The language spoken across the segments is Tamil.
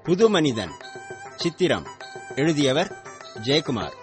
புது மனிதன் சித்திரம் எழுதியவர் ஜெயக்குமார்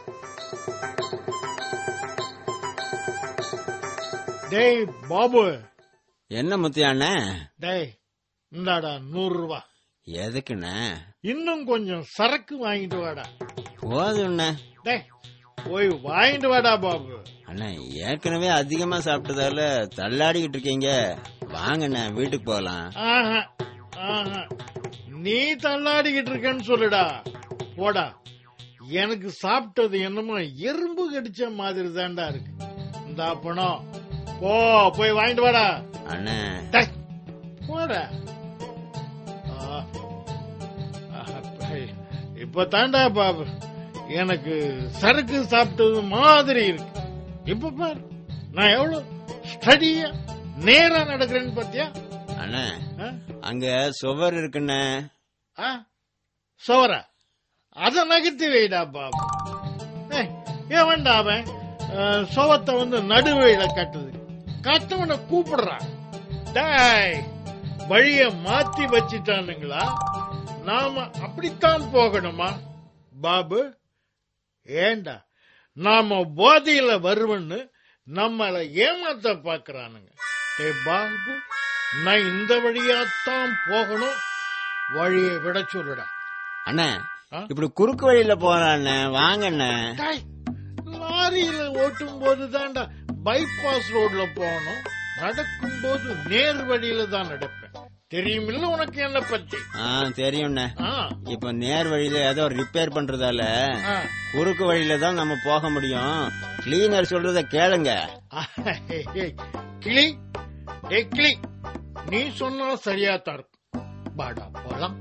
டேய் பாபு என்ன முத்தியாண்ண டேய் இந்தாடா நூறு ரூபா எதுக்குண்ணே இன்னும் கொஞ்சம் சரக்கு வாங்கிட்டு வாடா போதுண்ணே டேய் போய் வாங்கிட்டு வாடா பாபு அண்ணா ஏற்கனவே அதிகமா சாப்பிட்டதால தள்ளாடிக்கிட்டு இருக்கீங்க வாங்கண்ணே வீட்டுக்கு போகலாம் ஆஹா ஆஹா நீ தள்ளாடிக்கிட்டு இருக்கேன்னு சொல்லுடா போடா எனக்கு சாப்பிட்டது என்னமோ எறும்பு கடிச்ச மாதிரி தான்டா இருக்கு இந்த பணம் போ போய் வாங்கிட்டு வாடா அண்ணே டேய், போடா ஆ. ஆஹா, பை- இப்ப தாண்டா பாபு எனக்கு சரக்கு சாப்பிட்டது மாதிரி இருக்கு இப்ப பாரு நான் எவ்வளவு ஸ்டடியா நேரா நடக்கிறேன்னு பாத்தியா அண்ணே ஆ? அங்க சுவர் இருக்குண்ணே ஆ? சோரா அத நகர்த்தி வைடா பாபு ஏய், ஏன் வேண்டாம் அவன் அஹ், சுவத்தை வந்து நடுவழியில கட்டுது கட்டவனை கூப்பிடுறான் டேய் வழிய மாத்தி வச்சிட்டானுங்களா நாம அப்படித்தான் போகணுமா பாபு ஏண்டா நாம போதையில வருவன்னு நம்மள ஏமாத்த பாக்குறானுங்க ஏ பாபு நான் இந்த வழியாத்தான் போகணும் வழியை விட சொல்லுடா அண்ணே ஆ? இப்படி குறுக்கு வழியில போறாண்ணே வாங்கண்ணே டேய், லாரியில ஓட்டும் போது தான்டா பைபாஸ் ரோட்ல போகணும் நடக்கும் போது நேர் வழியில தான் நடப்பேன் தெரியுமில்ல உனக்கு என்ன பத்தி ஆ தெரியும்ண்ணே ஆ, இப்ப நேர் வழியில ஏதோ ரிப்பேர் பண்றதால ஆ. குறுக்கு வழியில தான் நம்ம போக முடியும் கிளீனர் சொல்றத கேளுங்க ஏய், கிளி ஏ கிளி நீ சொன்னா சரியா தான் இருக்கும் பாடா போலாம்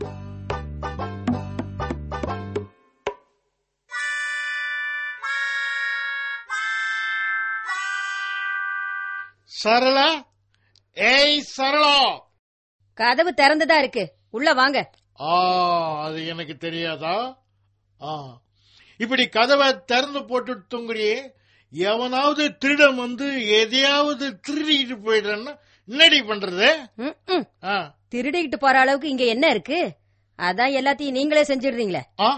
சரளா ஏய் சரளா கதவு திறந்துதா இருக்கு உள்ள வாங்க ஆ அது எனக்கு தெரியாதா ஆ இப்படி கதவை திறந்து போட்டு தூங்குறியே எவனாவது திருடன் வந்து எதையாவது திருடிட்டு போயிடுறேன்னா என்னடி பண்றது ம், ம். ஆ திருடிக்கிட்டு போற அளவுக்கு இங்க என்ன இருக்கு அதான் எல்லாத்தையும் நீங்களே செஞ்சிடுறீங்களே ஆ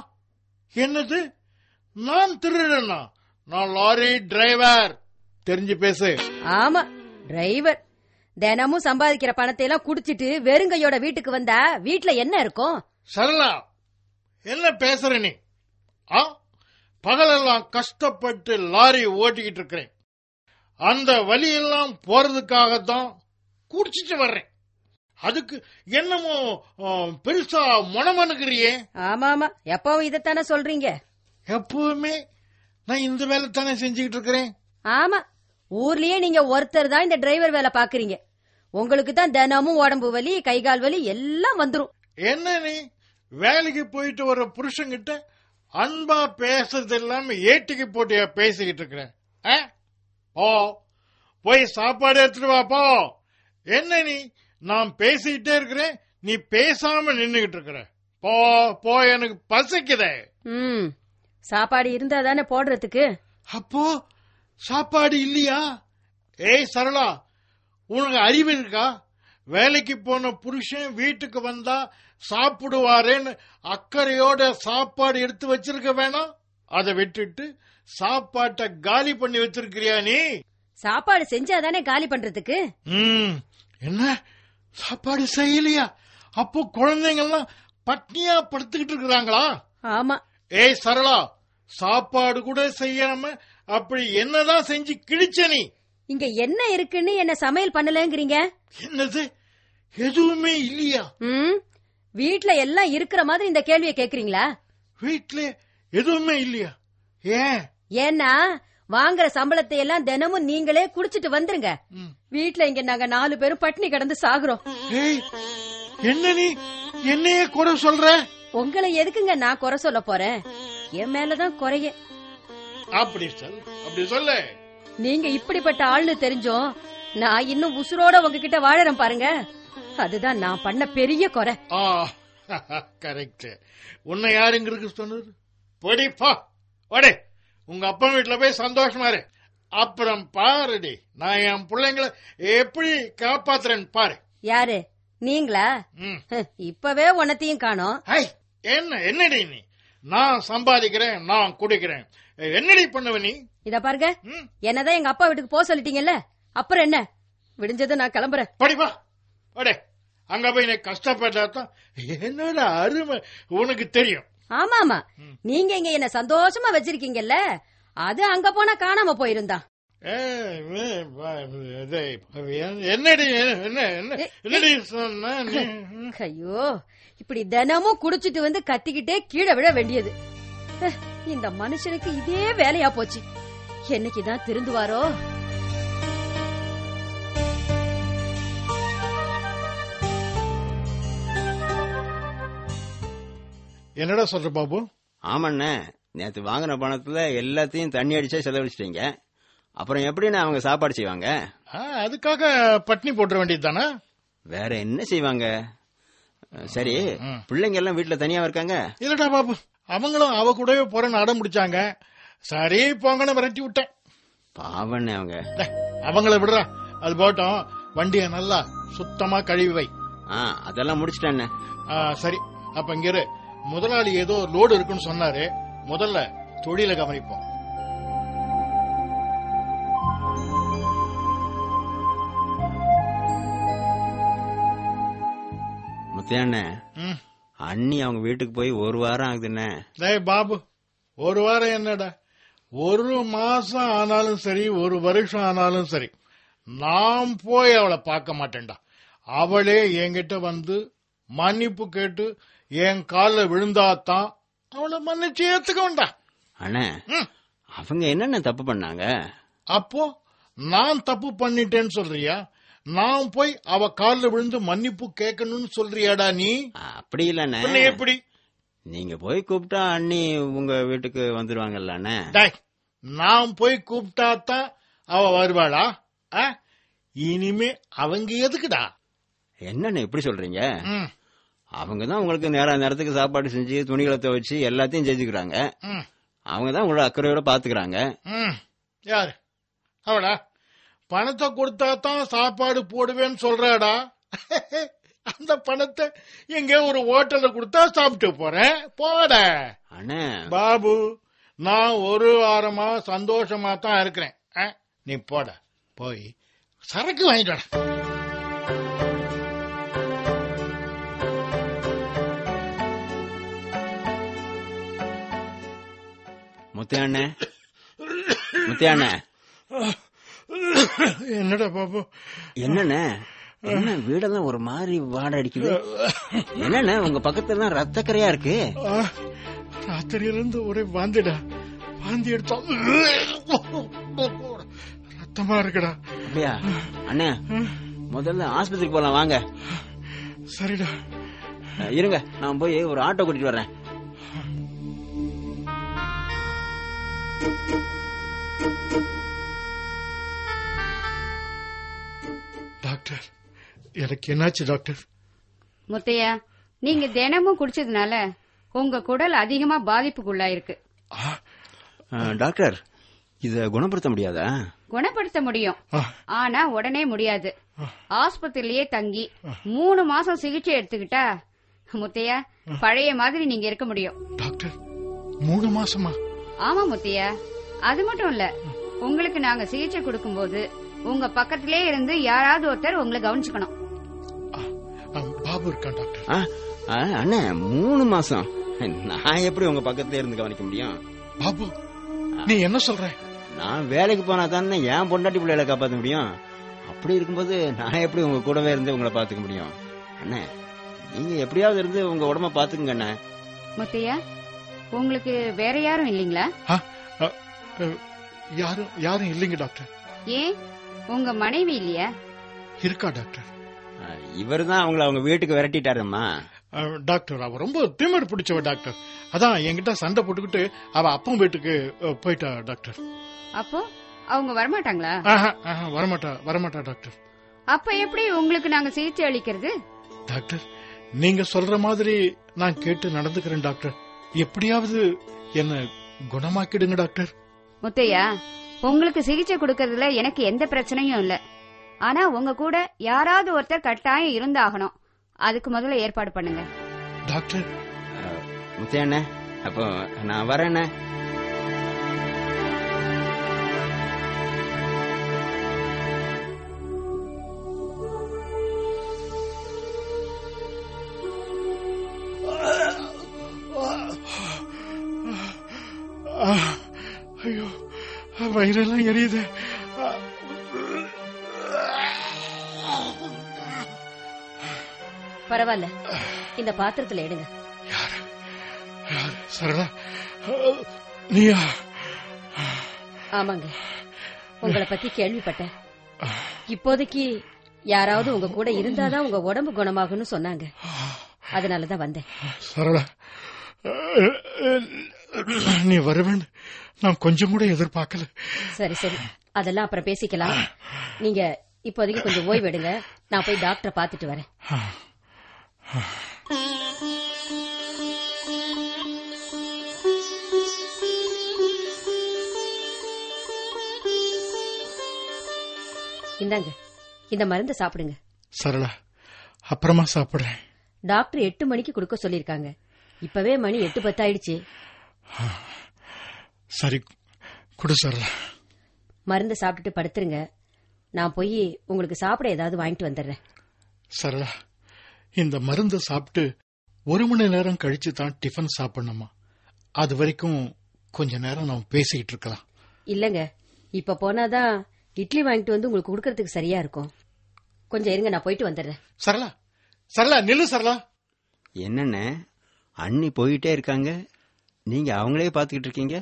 என்னது நான் திருடனா நான் லாரி டிரைவர் தெரிஞ்சு பேசு ஆமா டிரைவர் தினமும் சம்பாதிக்கிற பணத்தை எல்லாம் குடிச்சிட்டு வெறுங்கையோட வீட்டுக்கு வந்தா வீட்ல என்ன இருக்கும் சரளா என்ன பேசுற நீ ஆ பகலெல்லாம் கஷ்டப்பட்டு லாரி ஓட்டிக்கிட்டு இருக்கிறேன் அந்த வழியெல்லாம் போறதுக்காகத்தான் குடிச்சிட்டு வர்றேன் அதுக்கு என்னமோ ஆ, பெருசா முனமனுக்கிறியே ஆமா ஆமா எப்பவும் இதைத்தானே சொல்றீங்க எப்பவுமே நான் இந்த வேலை தானே செஞ்சுக்கிட்டு இருக்கிறேன் ஆமா ஊர்லயே நீங்க ஒருத்தர் தான் இந்த டிரைவர் வேலை பாக்குறீங்க உங்களுக்கு தான் தினமும் உடம்பு வலி கை கால் வலி எல்லாம் வந்துரும் என்ன நீ வேலைக்கு போயிட்டு வர புருஷன்கிட்ட அன்பா பேசுறது இல்லாம ஏட்டிக்கு போட்டியா பேசிக்கிட்டு இருக்கிறேன் ஆ? போ போய் சாப்பாடு எடுத்துட்டு வா போ என்ன நீ நான் பேசிக்கிட்டே இருக்கிறேன் நீ பேசாம நின்னுகிட்டு இருக்கிற போ போ எனக்கு பசிக்குதே ம் சாப்பாடு இருந்தா தானே போடுறதுக்கு அப்போ சாப்பாடு இல்லையா ஏய் சரளா உனக்கு அறிவு இருக்கா வேலைக்கு போன புருஷன் வீட்டுக்கு வந்தா சாப்பிடுவாரேன்னு அக்கறையோட சாப்பாடு எடுத்து வச்சிருக்க வேணாம் அதை விட்டுட்டு சாப்பாட்டை காலி பண்ணி வச்சிருக்கிறியா நீ சாப்பாடு செஞ்சா தானே காலி பண்றதுக்கு ம் என்ன சாப்பாடு செய்யலையா அப்போ குழந்தைங்க எல்லாம் பட்னியா படுத்துக்கிட்டு இருக்கிறாங்களா ஆமா ஏய் சரளா சாப்பாடு கூட செய்யாம அப்படி என்னதான் செஞ்சு கிழிச்ச நீ இங்க என்ன இருக்குன்னு என்ன சமையல் பண்ணலங்கிறீங்க என்னது எதுவுமே இல்லையா ம் வீட்ல எல்லாம் இருக்கிற மாதிரி இந்த கேள்வியை கேக்குறீங்களா வீட்ல எதுவுமே இல்லையா ஏன் ஏன்னா வாங்குற சம்பளத்தை எல்லாம் தினமும் நீங்களே குடிச்சிட்டு வந்துருங்க ம். வீட்ல இங்க நாங்க நாலு பேரும் பட்டினி கிடந்து சாகுறோம் ஏய் என்ன நீ என்னையே குறை சொல்ற உங்களை எதுக்குங்க நான் குறை சொல்ல போறேன் என் மேலதான் குறைய அப்படி சொல் அப்படி சொல்லு நீங்க இப்படிப்பட்ட ஆள்னு தெரிஞ்சோம் நான் இன்னும் உசுரோட உங்ககிட்ட வாழறேன் பாருங்க அதுதான் நான் பண்ண பெரிய குறை ஆ கரெக்ட் உன்னை யாருங்கிறது சொன்னது பொடிப்பா ஓடே உங்க அப்பா வீட்டுல போய் சந்தோஷமா இரு அப்புறம் பாருடி நான் என் பிள்ளைங்களை எப்படி காப்பாத்துறேன்னு பாரு யாரு நீங்களா ம் ஹ், இப்பவே உன்னத்தையும் காணோம் ஐ என்ன என்னடி நீ நான் சம்பாதிக்கிறேன் நான் குடிக்கிறேன் என்னடி பண்ணுவ நீ இத பாருங்க ம்? என்னதான் எங்க அப்பா வீட்டுக்கு போக சொல்லிட்டீங்கல்ல அப்புறம் என்ன விடிஞ்சது நான் கிளம்புறேன் படிப்பா அடே அங்க போய் நீ கஷ்டப்பட்டாதான் என்னோட அருமை உனக்கு தெரியும் ஆமா ஆமா நீங்க இங்க என்ன சந்தோஷமா வச்சிருக்கீங்கல்ல அது அங்க போனா காணாம போயிருந்தா ஏ, ஏ, வா, இது, என்னடி என்ன என்ன என்னடி சொன்ன நீ ஐயோ இப்படி தினமும் குடிச்சிட்டு வந்து கத்திக்கிட்டே கீழே விழ வேண்டியது அஹ், இந்த மனுஷனுக்கு இதே வேலையா போச்சு என்னைக்குதான் திருந்துவாரோ என்னடா சொல்ற பாபு ஆமாண்ணே நேத்து வாங்கின பணத்துல எல்லாத்தையும் தண்ணி அடிச்சே செலவழிச்சிட்டீங்க அப்புறம் எப்படிண்ணே அவங்க சாப்பாடு செய்வாங்க ஆ, அதுக்காக பட்னி போட்டுற வேண்டியது தானே வேற என்ன செய்வாங்க அஹ், சரி ம். பிள்ளைங்க எல்லாம் வீட்டுல தனியா இருக்காங்க இல்லடா பாபு அவங்களும் அவ கூடவே போறேன்னு அடம் முடிச்சாங்க சரி போங்கன்னு விரட்டி விட்டேன் பாவண்ணே அவங்க டேய், அவங்கள விடுறா அது போட்டோம் வண்டியை நல்லா சுத்தமா கழுவி வை ஆ அதெல்லாம் முடிச்சிட்டேண்ணே ஆ, சரி அப்ப இங்க இரு. முதலாளி ஏதோ லோடு இருக்குன்னு சொன்னாரு முதல்ல தொழில கவனிப்போம் முத்தையாண்ணே ம். அண்ணி அவங்க வீட்டுக்கு போய் ஒரு வாரம் ஆகுதுண்ணே டேய் பாபு ஒரு வாரம் என்னடா ஒரு மாசம் ஆனாலும் சரி ஒரு வருஷம் ஆனாலும் சரி நான் போய் அவளை பார்க்க மாட்டேன்டா அவளே என்கிட்ட வந்து மன்னிப்பு கேட்டு என் காலில் விழுந்தாதான் அவளை மன்னிச்சு ஏத்துக்க வேண்டாம் அண்ணே ம். அவங்க என்னென்ன தப்பு பண்ணாங்க அப்போ நான் தப்பு பண்ணிட்டேன்னு சொல்றியா நான் போய் அவ காலில் விழுந்து மன்னிப்பு கேட்கணும்னு சொல்றியாடா நீ அப்படி இல்லண்ணே பின்ன எப்படி நீங்க போய் கூப்பிட்டா அண்ணி உங்க வீட்டுக்கு வந்துருவாங்கல்ல அண்ணே டேய் நான் போய் கூப்பிட்டாதான் அவ வருவாளா ஆ? இனிமே அவங்க எதுக்குடா என்னண்ணே இப்படி சொல்றீங்க ம், அவங்க தான் உங்களுக்கு நேர நேரத்துக்கு சாப்பாடு செஞ்சு துணிகளை துவைச்சு எல்லாத்தையும் செஞ்சுக்கிறாங்க ம், அவங்க தான் உங்களோட அக்கறையோட பாத்துக்கிறாங்க ம். யாரு அவளா பணத்தை கொடுத்தாதான் சாப்பாடு போடுவேன்னு சொல்றாடா அந்த பணத்தை எங்க ஒரு ஹோட்டல்ல கொடுத்தா சாப்பிட்டு போறேன் போட அண்ணே பாபு நான் ஒரு வாரமா சந்தோஷமா தான் இருக்கிறேன் ஆ? நீ போட போய் சரக்கு வாங்கிட்டு வாடா. முத்தையாண்ணே முத்தையாண்ணே என்னடா பாபு என்னண்ணே என்ன வீடெல்லாம் ஒரு மாதிரி வாடை அடிக்குது என்னண்ணே உங்க பக்கத்துல எல்லாம் ரத்தக்கரையா இருக்கு ஆ, ராத்திரியில இருந்து ஒரே வாந்திடா வாந்தி எடுத்தா ரத்தமா இருக்குடா அப்படியா அண்ணே முதல்ல ஆஸ்பத்திரிக்கு போலாம் வாங்க சரிடா அஹ், இருங்க நான் போய் ஒரு ஆட்டோ கூட்டிட்டு வரேன் டாக்டர் எனக்கு என்னாச்சு டாக்டர் முத்தையா நீங்க தினமும் குடிச்சதுனால உங்க குடல் அதிகமா பாதிப்புக்குள்ளாயிருக்கு ஆ, அஹ், டாக்டர் இத குணப்படுத்த முடியாதா குணப்படுத்த முடியும் ஆ, ஆனா உடனே முடியாது ஆஸ்பத்திரியிலேயே தங்கி மூணு மாசம் சிகிச்சை எடுத்துக்கிட்டா முத்தையா பழைய மாதிரி நீங்க இருக்க முடியும் டாக்டர் மூணு மாசமா ஆமா முத்தையா அது மட்டும் இல்ல உங்களுக்கு நாங்க சிகிச்சை கொடுக்கும்போது உங்க பக்கத்திலே இருந்து யாராவது ஒருத்தர் உங்களை கவனிச்சுக்கணும் ஆ, ஆ, பாபு இருக்கான் டாக்டர் ஆ, ஆ, அண்ணே மூணு மாசம் நான் எப்படி உங்க பக்கத்துல இருந்து கவனிக்க முடியும் பாபு நீ என்ன சொல்ற நான் வேலைக்கு போனா தானே என் பொண்டாட்டி பிள்ளைகளை காப்பாத்த முடியும் அப்படி இருக்கும்போது நான் எப்படி உங்க கூடவே இருந்து உங்களை பாத்துக்க முடியும் அண்ணே நீங்க எப்படியாவது இருந்து உங்க உடம்ப பாத்துக்குங்க அண்ணே முத்தையா உங்களுக்கு வேற யாரும் இல்லீங்களா ஆ, ஆ, ஆ, யாரும் யாரும் இல்லைங்க டாக்டர் ஏன் உங்க மனைவி இல்லையா இருக்கா டாக்டர் இவர் தான் அவங்கள அவங்க வீட்டுக்கு விரட்டிட்டாருமா ஆ, டாக்டர் அவ ரொம்ப திமிர் பிடிச்சவ டாக்டர் அதான் என்கிட்ட சண்டை போட்டுக்கிட்டு அவ அப்பன் வீட்டுக்கு அ, போயிட்டா டாக்டர் அப்போ அவங்க வரமாட்டாங்களா ஆஹா, ஆஹா, வரமாட்டா வரமாட்டா டாக்டர் அப்ப எப்படி உங்களுக்கு நாங்க சிகிச்சை அளிக்கிறது டாக்டர் நீங்க சொல்ற மாதிரி நான் கேட்டு நடந்துக்கிறேன் டாக்டர் எப்படியாவது என்ன குணமாக்கிடுங்க டாக்டர் முத்தையா உங்களுக்கு சிகிச்சை கொடுக்கறதுல எனக்கு எந்த பிரச்சனையும் இல்ல ஆனா உங்க கூட யாராவது ஒருத்தர் கட்டாயம் இருந்தாகணும் அதுக்கு முதல்ல ஏற்பாடு பண்ணுங்க டாக்டர் முத்தையா அண்ணே அப்போ நான் வரேண்ணே ஆ, ஐயோ வயிறெல்லாம் எரியுது ஆ, பரவாயில்ல இந்த பாத்திரத்துல எடுங்க யார் சரளா ஆ, நீயா ஆமாங்க உங்களை பத்தி கேள்விப்பட்டேன் இப்போதைக்கு யாராவது உங்க கூட இருந்தாதான் உங்க உடம்பு குணமாகும்னு சொன்னாங்க அதனாலதான் வந்தேன் சரளா ஆ, நீ வருவேன் நான் கொஞ்சம் கூட எதிர்பார்க்கல சரி சரி அதெல்லாம் அப்புறம் பேசிக்கலாம் நீங்க இப்போதைக்கு கொஞ்சம் ஓய்வு எடுங்க நான் போய் டாக்டரை பார்த்துட்டு வரேன் இந்தாங்க இந்த மருந்தை சாப்பிடுங்க சரளா அப்புறமா சாப்பிடுறேன் டாக்டர் எட்டு மணிக்கு கொடுக்க சொல்லிருக்காங்க இப்பவே மணி எட்டு பத்தாயிடுச்சு சரி குடு சரளா மருந்தை சாப்பிட்டுட்டு படுத்துருங்க நான் போய் உங்களுக்கு சாப்பிட ஏதாவது வாங்கிட்டு வந்துடுறேன் சரளா இந்த மருந்தை சாப்பிட்டு ஒரு மணி நேரம் கழிச்சு தான் டிஃபன் சாப்பிடணுமா அது வரைக்கும் கொஞ்ச நேரம் நாம் பேசிக்கிட்டு இருக்கலாம் இல்லங்க இப்ப போனாதான் இட்லி வாங்கிட்டு வந்து உங்களுக்கு கொடுக்கறதுக்கு சரியா இருக்கும் கொஞ்சம் இருங்க நான் போயிட்டு வந்துடுறேன் சரளா சரளா நில்லு சரளா என்னண்ணே அண்ணி போயிட்டே இருக்காங்க நீங்க அவங்களே பாத்துக்கிட்டு இருக்கீங்க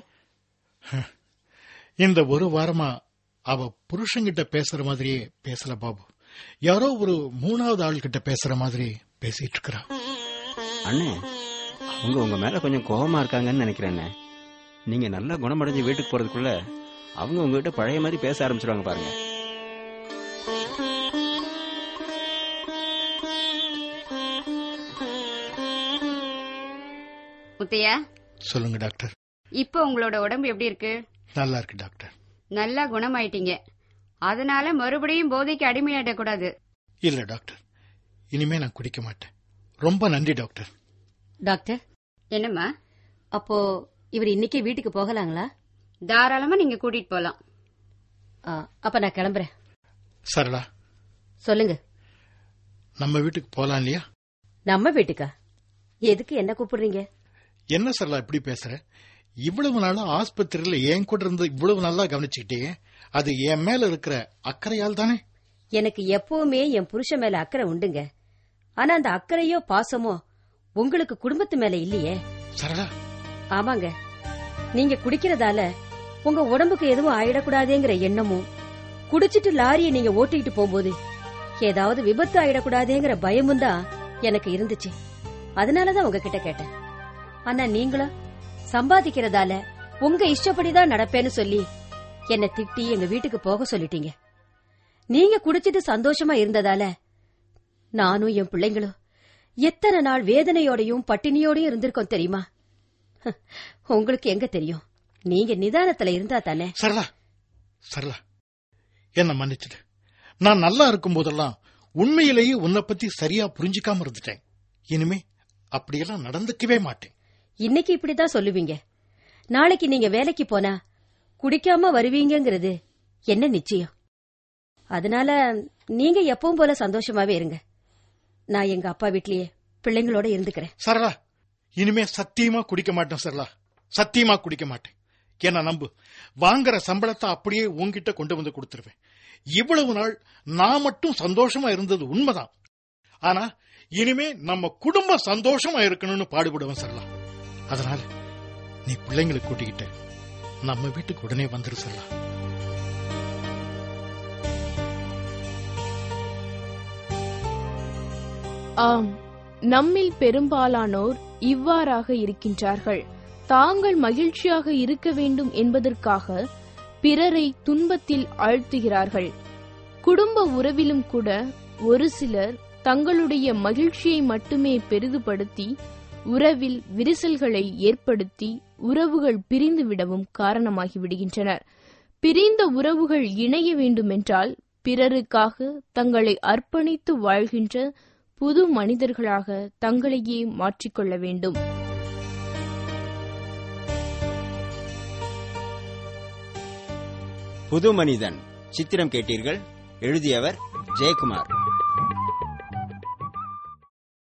இந்த ஒரு வாரமா அவ புருஷன்கிட்ட பேசுற மாதிரியே பேசல பாபு யாரோ ஒரு மூணாவது ஆள் கிட்ட பேசுற மாதிரி பேசிட்டு இருக்கிறா அண்ணே அவங்க உங்க மேல கொஞ்சம் கோபமா இருக்காங்கன்னு நினைக்கிறேண்ணே நீங்க நல்லா குணமடைஞ்சு வீட்டுக்கு போறதுக்குள்ள அவங்க உங்ககிட்ட பழைய மாதிரி பேச ஆரம்பிச்சிருவாங்க பாருங்க முத்தையா சொல்லுங்க டாக்டர் இப்போ உங்களோட உடம்பு எப்படி இருக்கு நல்லா இருக்கு டாக்டர் நல்லா குணமாயிட்டீங்க அதனால மறுபடியும் போதைக்கு அடிமையாயிடக்கூடாது இல்ல டாக்டர் இனிமே நான் குடிக்க மாட்டேன் ரொம்ப நன்றி டாக்டர் டாக்டர் என்னம்மா அப்போ இவர் இன்னைக்கு வீட்டுக்கு போகலாங்களா தாராளமா நீங்க கூட்டிட்டு போலாம் ஆ, அப்ப நான் கிளம்புறேன் சரளா சொல்லுங்க நம்ம வீட்டுக்கு போலாம் இல்லையா நம்ம வீட்டுக்கா எதுக்கு என்ன கூப்பிடுறீங்க என்ன சரளா இப்படி பேசுற இவ்வளவு நாளா ஆஸ்பத்திரியில என் கூட இருந்து இவ்வளவு நல்லா கவனிச்சுக்கிட்டே அது என் மேல இருக்கிற அக்கறையால் தானே எனக்கு எப்பவுமே என் புருஷன் மேல அக்கறை உண்டுங்க ஆனா அந்த அக்கறையோ பாசமோ உங்களுக்கு குடும்பத்து மேல இல்லையே சரளா ஆமாங்க நீங்க குடிக்கிறதால உங்க உடம்புக்கு எதுவும் ஆயிடக்கூடாதேங்கிற எண்ணமும் குடிச்சிட்டு லாரியை நீங்க ஓட்டிட்டு போகும்போது ஏதாவது விபத்து ஆயிடக்கூடாதேங்கிற பயமும் தான் எனக்கு இருந்துச்சு அதனாலதான் உங்ககிட்ட கேட்டேன் ஆனா நீங்களும் சம்பாதிக்கிறதால உங்க இஷ்டப்படிதான் நடப்பேன்னு சொல்லி என்னை திட்டி எங்க வீட்டுக்கு போக சொல்லிட்டீங்க நீங்க குடிச்சிட்டு சந்தோஷமா இருந்ததால நானும் என் பிள்ளைங்களும் எத்தனை நாள் வேதனையோடையும் பட்டினியோடையும் இருந்திருக்கோம் தெரியுமா உங்களுக்கு எங்க தெரியும் நீங்க நிதானத்துல இருந்தா தானே சரளா சரளா என்ன மன்னிச்சிடு நான் நல்லா இருக்கும் போதெல்லாம் உண்மையிலேயே உன்னை பத்தி சரியா புரிஞ்சுக்காம இருந்துட்டேன் இனிமே அப்படியெல்லாம் நடந்துக்கவே மாட்டேன் இன்னைக்கு இப்படிதான் சொல்லுவீங்க நாளைக்கு நீங்க வேலைக்கு போனா குடிக்காம வருவீங்கங்கிறது என்ன நிச்சயம் அதனால நீங்க எப்பவும் போல சந்தோஷமாவே இருங்க நான் எங்க அப்பா வீட்லயே பிள்ளைங்களோட இருந்துக்கிறேன் சரளா இனிமே சத்தியமா குடிக்க மாட்டேன் சரளா சத்தியமா குடிக்க மாட்டேன் என்ன நம்பு வாங்குற சம்பளத்தை அப்படியே உன்கிட்ட கொண்டு வந்து கொடுத்துருவேன் இவ்வளவு நாள் நான் மட்டும் சந்தோஷமா இருந்தது உண்மைதான் ஆனா இனிமே நம்ம குடும்பம் சந்தோஷமா இருக்கணும்னு பாடுபடுவேன் சரளா அதனால நீ பிள்ளைங்களை கூட்டிக்கிட்டு நம்ம வீட்டுக்கு உடனே வந்துரு சரளா ஆம் நம்மில் பெரும்பாலானோர் இவ்வாறாக இருக்கின்றார்கள் தாங்கள் மகிழ்ச்சியாக இருக்க வேண்டும் என்பதற்காக பிறரை துன்பத்தில் ஆழ்த்துகிறார்கள் குடும்ப உறவிலும் கூட ஒரு சிலர் தங்களுடைய மகிழ்ச்சியை மட்டுமே பெரிதுபடுத்தி உறவில் விரிசல்களை ஏற்படுத்தி உறவுகள் பிரிந்து விடவும் காரணமாகி விடுகின்றனர் பிரிந்த உறவுகள் இணைய வேண்டுமென்றால் பிறருக்காக தங்களை அர்ப்பணித்து வாழ்கின்ற புது மனிதர்களாக தங்களையே மாற்றிக்கொள்ள வேண்டும் புது மனிதன் சித்திரம் கேட்டீர்கள் எழுதியவர் ஜெயக்குமார்